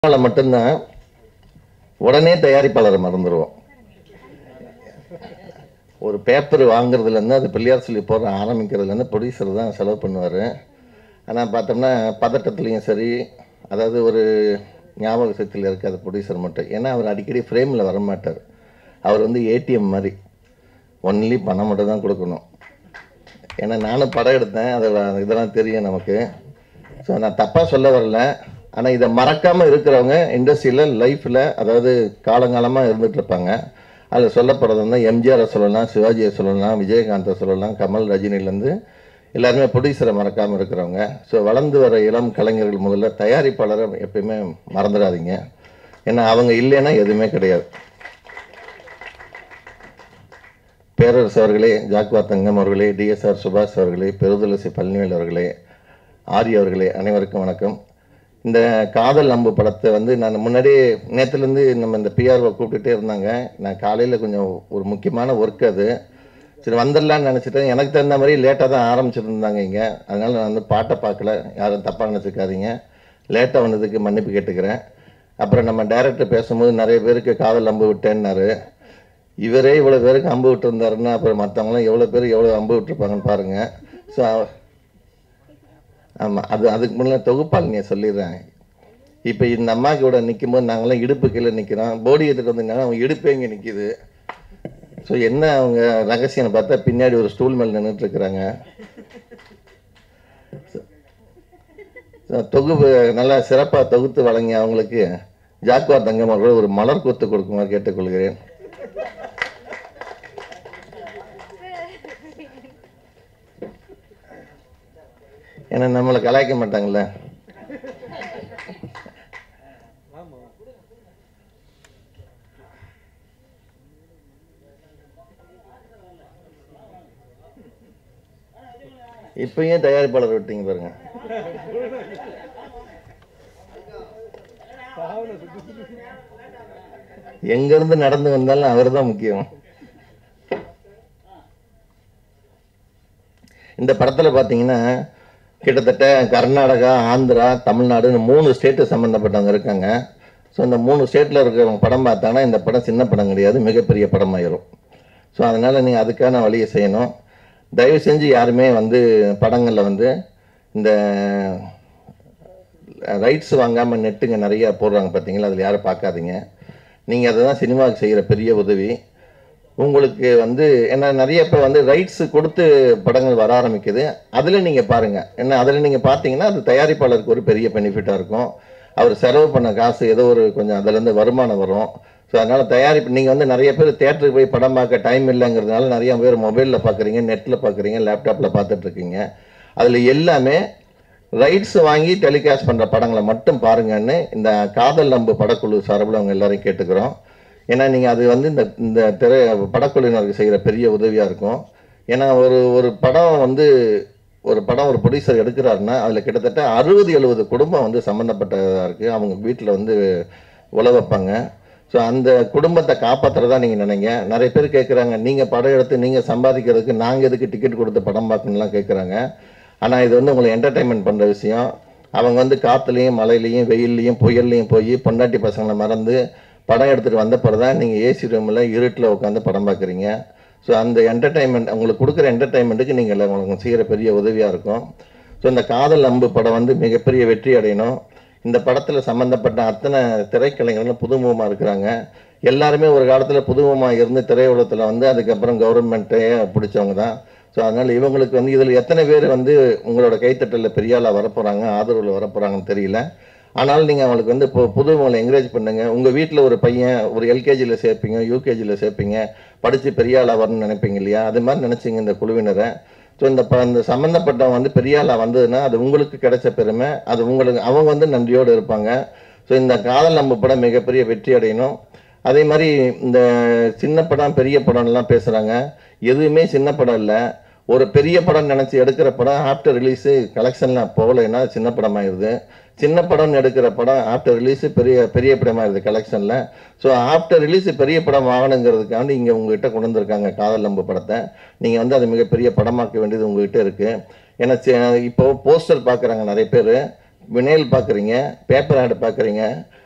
அதனால மட்டும்தான் உடனே தயாரிப்பாளரை மறந்துடுவோம் ஒரு பேப்பர் வாங்குறதுலேருந்து அது பிள்ளையார் சொல்லி போடுற ஆரம்பிக்கிறதுலேருந்து ப்ரொடியூசர் தான் செலவு பண்ணுவார் ஆனால் பார்த்தோம்னா பதட்டத்துலேயும் சரி அதாவது ஒரு ஞாபக சக்தியில் இருக்காது ப்ரொடியூசர் மட்டும் ஏன்னா அவர் அடிக்கடி ஃப்ரேமில் வரமாட்டார் அவர் வந்து ஏடிஎம் மாதிரி ஒன்லி பணம் மட்டும் தான் கொடுக்கணும் ஏன்னா நானும் படம் எடுத்தேன் அது இதெல்லாம் தெரியும் நமக்கு ஸோ நான் தப்பாக சொல்ல வரல ஆனால் இதை மறக்காமல் இருக்கிறவங்க இண்டஸ்ட்ரியில் லைஃப்பில் அதாவது காலங்காலமாக இருந்துட்டு இருப்பாங்க அதில் சொல்லப்படுறது வந்து எம்ஜிஆரை சொல்லலாம் சிவாஜியை சொல்லலாம் விஜயகாந்தை சொல்லலாம் கமல் ரஜினிலேருந்து எல்லாருமே ப்ரொடியூசரை மறக்காமல் இருக்கிறவங்க ஸோ வளர்ந்து வர இளம் கலைஞர்கள் முதல்ல தயாரிப்பாளரை எப்பயுமே மறந்துடாதீங்க ஏன்னா அவங்க இல்லைன்னா எதுவுமே கிடையாது பேரரசு அவர்களே ஜாக்வா தங்கம் அவர்களே டிஎஸ்ஆர் சுபாஷ் அவர்களே பெருதுளசி பழனிவேல் அவர்களே ஆரி அவர்களே அனைவருக்கும் வணக்கம் இந்த காதல் அம்பு படத்தை வந்து நான் முன்னாடியே நேற்றுலேருந்து நம்ம இந்த பிஆர்ஓ கூப்பிட்டுட்டே இருந்தாங்க நான் காலையில் கொஞ்சம் ஒரு முக்கியமான ஒர்க் அது சரி வந்துடலான்னு நினச்சிட்டேன் எனக்கு தகுந்த மாதிரி லேட்டாக தான் ஆரம்பிச்சிருந்தாங்க இங்கே அதனால் நான் வந்து பாட்டை பார்க்கல யாரும் தப்பாக நினச்சிக்காதீங்க லேட்டாக வந்ததுக்கு மன்னிப்பு கேட்டுக்கிறேன் அப்புறம் நம்ம டைரக்டர் பேசும்போது நிறைய பேருக்கு காதல் அம்பு விட்டேன்னாரு இவரே இவ்வளோ பேருக்கு அம்பு விட்டுருந்தாருன்னா அப்புறம் மற்றவங்களாம் எவ்வளோ பேர் எவ்வளோ அம்பு விட்டுருப்பாங்கன்னு பாருங்கள் ஸோ ஆமாம் அது அதுக்கு முன்னே தொகுப்பாளினியை சொல்லிடுறேன் இப்போ இந்த அம்மாக்கு கூட நிற்கும்போது நாங்களாம் இடுப்பு கீழே நிற்கிறோம் போடி எடுத்துகிட்டு வந்தீங்கன்னா அவங்க இடுப்பே இங்கே நிற்கிது ஸோ என்ன அவங்க ரகசியம்னு பார்த்தா பின்னாடி ஒரு ஸ்டூல் மேலே நின்றுட்டு இருக்கிறாங்க தொகுப்பு நல்லா சிறப்பாக தொகுத்து வழங்கி அவங்களுக்கு ஜாக்குவார் தங்கம் அவர்கள் ஒரு மலர் கொத்து கொடுக்குமாறு கேட்டுக்கொள்கிறேன் ஏன்னா நம்மளை கலாய்க்க மாட்டாங்கல்ல இப்பயும் தயாரிப்பாளர் விட்டீங்க பாருங்க எங்க இருந்து நடந்து வந்தாலும் அவர் தான் முக்கியம் இந்த படத்துல பாத்தீங்கன்னா கிட்டத்தட்ட கர்நாடகா ஆந்திரா தமிழ்நாடுன்னு மூணு ஸ்டேட்டு சம்மந்தப்பட்டவங்க இருக்காங்க ஸோ இந்த மூணு ஸ்டேட்டில் இருக்கிறவங்க படம் பார்த்தாங்கன்னா இந்த படம் சின்ன படம் கிடையாது மிகப்பெரிய படமாயிரும் ஸோ அதனால் நீங்கள் அதுக்கான வழியை செய்யணும் தயவு செஞ்சு யாருமே வந்து படங்களில் வந்து இந்த ரைட்ஸ் வாங்காமல் நெட்டுங்க நிறையா போடுறாங்க பார்த்தீங்களா அதில் யாரும் பார்க்காதீங்க நீங்கள் அதை தான் சினிமாவுக்கு செய்கிற பெரிய உதவி உங்களுக்கு வந்து ஏன்னா நிறைய இப்போ வந்து ரைட்ஸ் கொடுத்து படங்கள் வர ஆரம்பிக்குது அதில் நீங்கள் பாருங்கள் ஏன்னா அதில் நீங்கள் பார்த்தீங்கன்னா அது தயாரிப்பாளருக்கு ஒரு பெரிய பெனிஃபிட்டாக இருக்கும் அவர் செலவு பண்ண காசு ஏதோ ஒரு கொஞ்சம் அதுலேருந்து வருமானம் வரும் ஸோ அதனால் தயாரிப்பு நீங்கள் வந்து நிறைய பேர் தேட்டருக்கு போய் படம் பார்க்க டைம் இல்லைங்கிறதுனால நிறைய பேர் மொபைலில் பார்க்குறீங்க நெட்டில் பார்க்குறீங்க லேப்டாப்பில் பார்த்துட்ருக்கீங்க அதில் எல்லாமே ரைட்ஸ் வாங்கி டெலிகாஸ்ட் பண்ணுற படங்களை மட்டும் பாருங்கன்னு இந்த காதல் நம்பு படக்குழு சார்பில் அவங்க எல்லாரையும் கேட்டுக்கிறோம் ஏன்னா நீங்கள் அது வந்து இந்த இந்த திரை படக்குழுவினருக்கு செய்கிற பெரிய உதவியாக இருக்கும் ஏன்னா ஒரு ஒரு படம் வந்து ஒரு படம் ஒரு ப்ரொடியூசர் எடுக்கிறாருன்னா அதில் கிட்டத்தட்ட அறுபது எழுபது குடும்பம் வந்து சம்மந்தப்பட்டதாக இருக்குது அவங்க வீட்டில் வந்து உழ வைப்பாங்க ஸோ அந்த குடும்பத்தை காப்பாற்றுறதா நீங்கள் நினைங்க நிறைய பேர் கேட்குறாங்க நீங்கள் படம் எடுத்து நீங்கள் சம்பாதிக்கிறதுக்கு நாங்கள் எதுக்கு டிக்கெட் கொடுத்து படம் பார்க்கணும்லாம் கேட்குறாங்க ஆனால் இது வந்து உங்களை என்டர்டைன்மெண்ட் பண்ணுற விஷயம் அவங்க வந்து காற்றுலையும் மழையிலையும் வெயில்லையும் புயல்லையும் போய் பொண்டாட்டி பசங்களை மறந்து படம் எடுத்துகிட்டு வந்த பிறகு தான் நீங்கள் ஏசி ரூமில் இருட்டில் உட்காந்து படம் பார்க்குறீங்க ஸோ அந்த என்டர்டைன்மெண்ட் உங்களுக்கு கொடுக்குற என்டர்டைன்மெண்ட்டுக்கு நீங்கள் உங்களுக்கு செய்கிற பெரிய உதவியாக இருக்கும் ஸோ இந்த காதல் அம்பு படம் வந்து மிகப்பெரிய வெற்றி அடையணும் இந்த படத்தில் சம்மந்தப்பட்ட அத்தனை திரைக்கலைஞர்களும் புதுமுகமாக இருக்கிறாங்க எல்லாருமே ஒரு காலத்தில் புதுமுகமாக இருந்து திரையுலகத்தில் வந்து அதுக்கப்புறம் கவர்மெண்ட்டே பிடிச்சவங்க தான் ஸோ அதனால் இவங்களுக்கு வந்து இதில் எத்தனை பேர் வந்து உங்களோட கைத்தட்டலில் பெரிய ஆளாக வரப்போகிறாங்க ஆதரவில் வரப்போகிறாங்கன்னு தெரியல ஆனாலும் நீங்கள் அவங்களுக்கு வந்து இப்போ புதுமுகளை என்கரேஜ் பண்ணுங்கள் உங்கள் வீட்டில் ஒரு பையன் ஒரு எல்கேஜியில் சேர்ப்பீங்க யூகேஜியில் சேர்ப்பீங்க படித்து பெரிய ஆளாக வரணும்னு நினைப்பீங்க இல்லையா அது மாதிரி நினச்சிங்க இந்த குழுவினரை ஸோ இந்த ப இந்த சம்மந்தப்பட்டவங்க வந்து பெரிய ஆளாக வந்ததுன்னா அது உங்களுக்கு கிடைச்ச பெருமை அது உங்களுக்கு அவங்க வந்து நன்றியோடு இருப்பாங்க ஸோ இந்த காதல் நம்ம படம் மிகப்பெரிய வெற்றி அடையணும் அதே மாதிரி இந்த சின்ன படம் பெரிய படம்லாம் பேசுகிறாங்க எதுவுமே சின்ன படம் இல்லை ஒரு பெரிய படம் நினச்சி எடுக்கிற படம் ஆஃப்டர் ரிலீஸு கலெக்ஷன்லாம் போகலைன்னா சின்ன படமாயிருது சின்ன படம்னு எடுக்கிற படம் ஆஃப்டர் ரிலீஸு பெரிய பெரிய படமாயிருது கலெக்ஷனில் ஸோ ஆஃப்டர் ரிலீஸ் பெரிய படம் ஆகணுங்கிறதுக்காண்டி இங்கே உங்ககிட்ட கொண்டு வந்திருக்காங்க காதல் நம்பு படத்தை நீங்கள் வந்து அதை மிகப்பெரிய படமாக்க வேண்டியது உங்ககிட்ட இருக்குது ஏன்னா சி- இப்போ போஸ்டர் பார்க்குறாங்க நிறைய பேர் வினைல் பார்க்குறீங்க பேப்பர் ஆடு பார்க்குறீங்க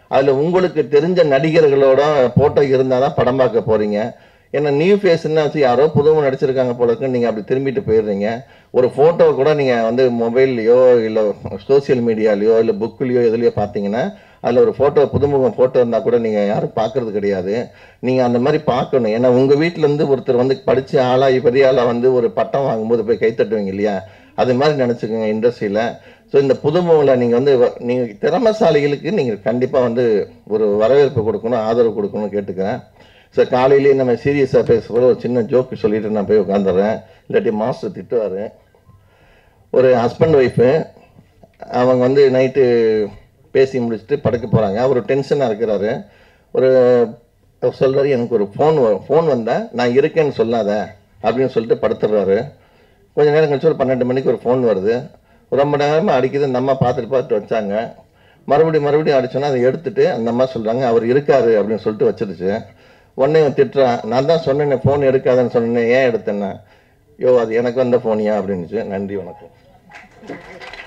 அதில் உங்களுக்கு தெரிஞ்ச நடிகர்களோட ஃபோட்டோ இருந்தால் தான் படம் பார்க்க போகிறீங்க ஏன்னா நியூ ஃபேஸ்ன்னு வச்சு யாரோ புதுமுக நடிச்சிருக்காங்க போல இருக்குன்னு நீங்கள் அப்படி திரும்பிட்டு போயிடுறீங்க ஒரு ஃபோட்டோ கூட நீங்கள் வந்து மொபைல்லையோ இல்லை சோஷியல் மீடியாலையோ இல்லை புக்லேயோ எதுலையோ பார்த்தீங்கன்னா அதில் ஒரு ஃபோட்டோ புதுமுகம் ஃபோட்டோ இருந்தால் கூட நீங்கள் யாரும் பார்க்கறது கிடையாது நீங்கள் அந்த மாதிரி பார்க்கணும் ஏன்னா உங்கள் வீட்டிலேருந்து ஒருத்தர் வந்து படித்து ஆளாகி பெரிய ஆளாக வந்து ஒரு பட்டம் வாங்கும்போது போய் கைத்தட்டுவீங்க இல்லையா அது மாதிரி நினச்சிக்கோங்க இண்டஸ்ட்ரியில் ஸோ இந்த புதுமுகங்களை நீங்கள் வந்து நீங்கள் திறமசாலிகளுக்கு நீங்கள் கண்டிப்பாக வந்து ஒரு வரவேற்பு கொடுக்கணும் ஆதரவு கொடுக்கணும்னு கேட்டுக்கிறேன் ஸோ காலையிலேயே நம்ம சீரியஸாக பேசும்போது ஒரு சின்ன ஜோக்கு சொல்லிட்டு நான் போய் உட்காந்துடுறேன் இல்லாட்டி மாஸ்டர் திட்டுவார் ஒரு ஹஸ்பண்ட் ஒய்ஃபு அவங்க வந்து நைட்டு பேசி முடிச்சுட்டு படுக்க போகிறாங்க அவர் டென்ஷனாக இருக்கிறாரு ஒரு சொல்கிறாரு எனக்கு ஒரு ஃபோன் ஃபோன் வந்தால் நான் இருக்கேன்னு சொல்லாத அப்படின்னு சொல்லிட்டு படுத்துடுறாரு கொஞ்ச நேரம் கழிச்சு ஒரு பன்னெண்டு மணிக்கு ஒரு ஃபோன் வருது ரொம்ப நேரமாக அடிக்குது அந்த அம்மா பார்த்துட்டு பார்த்துட்டு வச்சாங்க மறுபடியும் மறுபடியும் அடிச்சோன்னா அதை எடுத்துட்டு அந்த அம்மா சொல்கிறாங்க அவர் இருக்காரு அப்படின்னு சொல்லிட்டு வச்சிருச்சு உடனே இவன் திட்டுறான் நான் தான் சொன்னேன் ஃபோன் எடுக்காதன்னு சொன்னேன் ஏன் எடுத்தேன்னா யோ அது எனக்கு வந்த ஃபோனியா அப்படின்னுச்சு நன்றி வணக்கம்